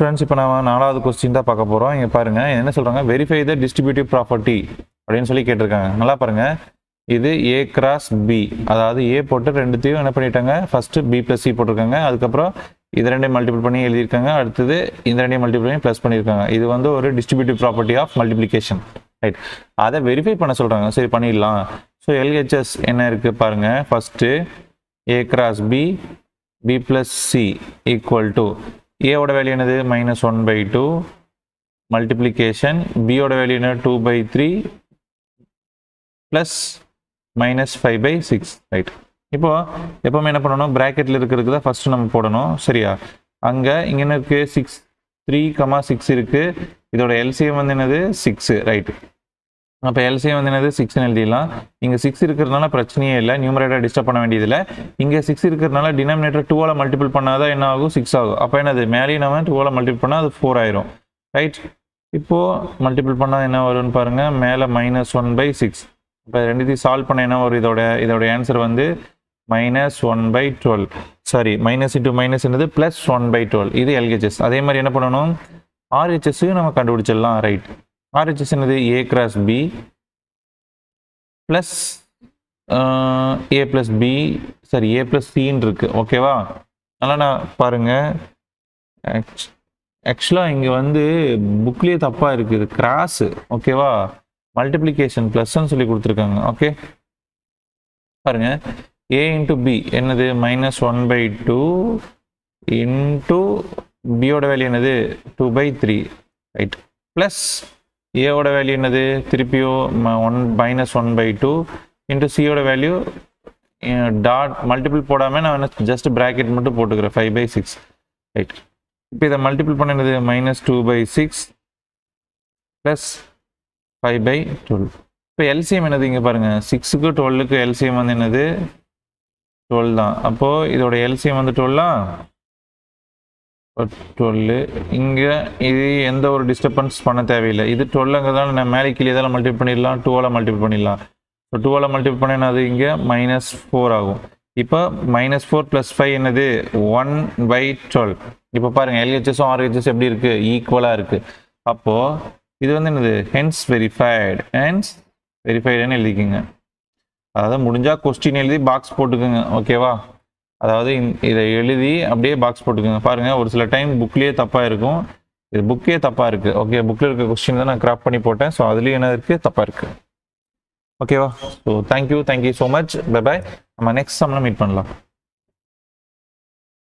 students இப்போ நம்ம நாலாவது கொஸ்டின் தான் பார்க்க போகிறோம் இங்கே பாருங்க என்ன சொல்கிறாங்க வெரிஃபை த டிஸ்ட்ரிபியூட்டிவ் ப்ராப்பர்ட்டி அப்படின்னு சொல்லி கேட்டிருக்காங்க நல்லா பாருங்க இது ஏ கிராஸ் பி அதாவது ஏ போட்டு ரெண்டுத்தையும் என்ன பண்ணிட்டாங்க ஃபர்ஸ்ட் பி ப்ளஸ் சி போட்டிருக்காங்க அதுக்கப்புறம் இது ரெண்டையும் மல்டிபிள் பண்ணி எழுதியிருக்காங்க அடுத்தது இந்த ரெண்டையும் மல்டிபிள் பண்ணி ப்ளஸ் பண்ணியிருக்காங்க இது வந்து ஒரு distributive property of multiplication right அதை வெரிஃபை பண்ண சொல்கிறாங்க சரி பண்ணிடலாம் ஸோ எல்ஹெச்எஸ் என்ன இருக்குது பாருங்க first A cross B B plus C equal to ஏவோட வேல்யூ என்னது minus one by two multiplication பியோட வேல்யூ என்ன two by three plus minus five by six right இப்போ எப்பவுமே என்ன பண்ணணும் ப்ராக்கெட்டில் இருக்கிறதுக்கு தான் ஃபஸ்ட்டு நம்ம போடணும் சரியா அங்கே இங்கே என்ன இருக்குது சிக்ஸ் த்ரீ கமா சிக்ஸ் இருக்குது இதோட எல்சிஎம் வந்து என்னது சிக்ஸு ரைட்டு அப்போ எல்சிஎம் வந்து என்னது சிக்ஸ்னு எழுதிடலாம் இங்கே சிக்ஸ் இருக்கிறதுனால பிரச்சனையே இல்லை நியூமரேட்டர் டிஸ்டர்ப் பண்ண வேண்டியதில்லை இங்கே சிக்ஸ் இருக்கிறதுனால டினாமினேட்டர் டூவால் மல்டிபிள் பண்ணாதான் என்ன ஆகும் சிக்ஸ் ஆகும் அப்போ என்னது மேலேயும் நம்ம டூவால் மல்டிபிள் பண்ணால் அது ஃபோர் ஆயிரும் ரைட் இப்போது மல்டிபிள் பண்ணால் என்ன வரும்னு பாருங்கள் மேலே மைனஸ் ஒன் பை சிக்ஸ் இப்போ ரெண்டுத்தையும் சால்வ் பண்ண என்ன வரும் இதோட இதோட ஆன்சர் வந்து minus one by twelve sorry minus into minus என்னது ப்ளஸ் ஒன் பை டுவெல் இது எல்ஹெச்எஸ் அதே மாதிரி என்ன பண்ணணும் ஆர்ஹெச்எஸ்ஸையும் நம்ம கண்டுபிடிச்சிடலாம் ரைட் ஆர்ஹெச்எஸ் என்னது A cross B plus A plus B sorry A plus சின்னு இருக்கு ஓகேவா நல்லா நான் பாருங்க ஆக்சுவலாக இங்கே வந்து புக்லேயே தப்பாக இருக்குது கிராஸு ஓகேவா மல்டிப்ளிகேஷன் ப்ளஸ்ன்னு சொல்லி கொடுத்துருக்காங்க ஓகே பாருங்க ஏ இன்ட்டு பி என்னது minus one by two into பியோட வேல்யூ என்னது two by three right plus ஏவோட வேல்யூ என்னது திருப்பியோ one minus one by two into சியோட வேல்யூ டாட் மல்டிபிள் போடாமல் நான் என்ன ஜஸ்ட் ப்ராக்கெட் மட்டும் போட்டுக்கிறேன் ஃபைவ் பை சிக்ஸ் ரைட் இப்போ இதை மல்டிபிள் பண்ணது minus two by six plus five by twelve இப்போ எல்சிஎம் என்னது இங்கே பாருங்கள் சிக்ஸுக்கு டுவெல்லுக்கு எல்சிஎம் வந்து என்னது டுவெல் தான் அப்போது இதோட எல்சிஎம் வந்து டுவெல்லா டுவெல்லு இங்கே இது எந்த ஒரு டிஸ்டர்பன்ஸ் பண்ண தேவையில்லை இது டுவெல்லுங்கிறதால நான் மேலே கீழே இதெல்லாம் மல்டிபிள் பண்ணிடலாம் டூவால் மல்டிபிள் பண்ணிடலாம் ஸோ டூவால் மல்டிபிள் பண்ணா அது இங்கே மைனஸ் ஃபோர் ஆகும் இப்போ மைனஸ் ஃபோர் ப்ளஸ் ஃபைவ் என்னது ஒன் பை டுவெல் இப்போ பாருங்கள் எல்ஹெச்எஸும் ஆர்ஹெச்எஸ் எப்படி இருக்குது ஈக்குவலாக இருக்குது அப்போது இது வந்து என்னது ஹென்ஸ் வெரிஃபைடு ஹென்ஸ் வெரிஃபைடுன்னு எழுதிக்கோங்க அதாவது முடிஞ்சால் கொஸ்டின் எழுதி பாக்ஸ் போட்டுக்கோங்க ஓகேவா அதாவது இதை எழுதி அப்படியே பாக்ஸ் போட்டுக்கோங்க பாருங்கள் ஒரு சில டைம் புக்லேயே தப்பாக இருக்கும் இது புக்கே தப்பாக இருக்குது ஓகே புக்கில் இருக்க கொஸ்டின் தான் நான் கிராப் பண்ணி போட்டேன் ஸோ அதுலேயும் என்ன இருக்குது தப்பாக இருக்குது ஓகேவா so thank you thank you so much bye bye நம்ம நெக்ஸ்ட் சம்மில் மீட் பண்ணலாம்